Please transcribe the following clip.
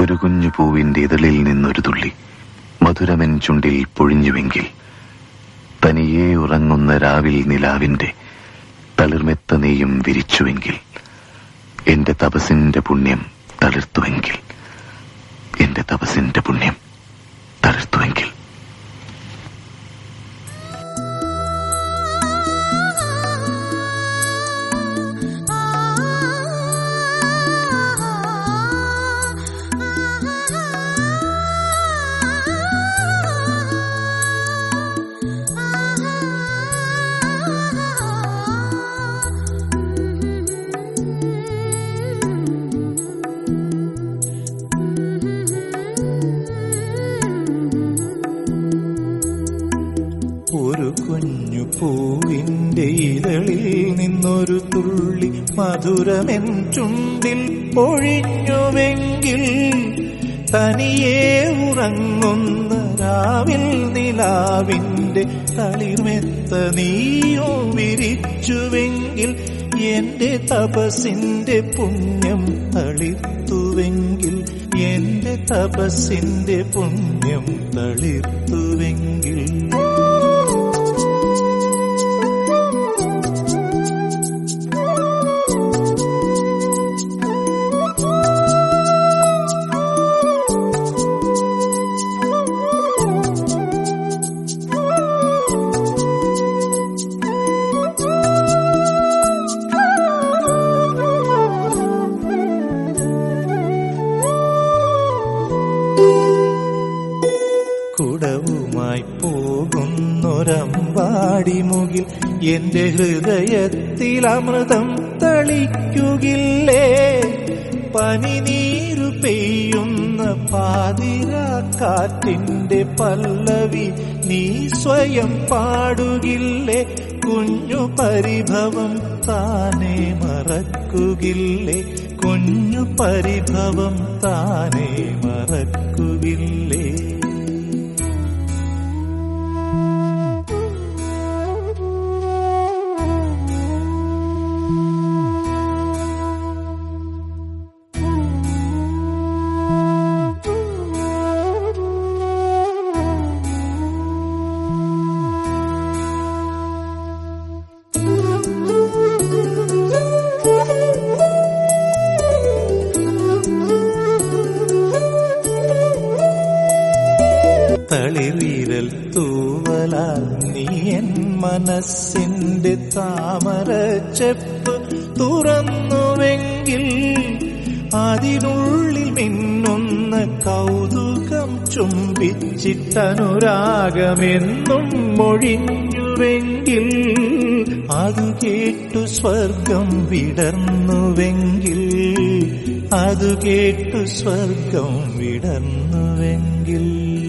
ഒരു കുഞ്ഞു പൂവിന്റെ ഇതളിൽ നിന്നൊരു തുള്ളി മധുരമൻ ചുണ്ടിൽ പൊഴിഞ്ഞുവെങ്കിൽ തനിയെ ഉറങ്ങുന്ന രാവിൽ നിലാവിന്റെ തളിർമെത്ത നെയ്യും വിരിച്ചുവെങ്കിൽ എന്റെ തപസിന്റെ പുണ്യം തളിർത്തുവെങ്കിൽ എന്റെ തപസിന്റെ പുണ്യം തളിർത്തുവെങ്കിൽ ഒരു കുഞ്ഞു പൂവിന്റെ ഇതളിൽ നിന്നൊരു തുള്ളി മധുരമെൻ ചുണ്ടിൽ പൊഴിഞ്ഞുവെങ്കിൽ തനിയെ ഉറങ്ങുന്ന രാവിൽ നിലാവിന്റെ തളിർമെത്ത നീയോ വിരിച്ചുവെങ്കിൽ എന്റെ തപസിന്റെ പുണ്യം തളിർത്തുവെങ്കിൽ എന്റെ തപസിന്റെ പുണ്യം തളിർത്തുവെങ്കിൽ കുടവുമായി പോകുന്നൊരമ്പാടി മുകിൽ എന്റെ ഹൃദയത്തിൽ അമൃതം തളിക്കുകില്ലേ പനിനീരു പെയ്യുന്ന പാതിരാക്കാറ്റിന്റെ പല്ലവി നീ സ്വയം പാടുകില്ലേ കുഞ്ഞു പരിഭവം താനെ മറക്കുകില്ലേ കുഞ്ഞു പരിഭവം താനെ മറക്കുകില്ലേ തളിർവിരൽ തൂവലാൽ നീ എൻ മനസ്സിന്റെ താമര ചെപ്പ് തുറന്നുവെങ്കിൽ അതിനുള്ളിൽ മിന്നുന്ന കൗതുകം ചുംബിച്ചിട്ടനുരാഗമെന്നും മൊഴിഞ്ഞുവെങ്കിൽ അത് കേട്ടു സ്വർഗം വിടർന്നുവെങ്കിൽ അത് കേട്ടു സ്വർഗം വിടർന്നുവെങ്കിൽ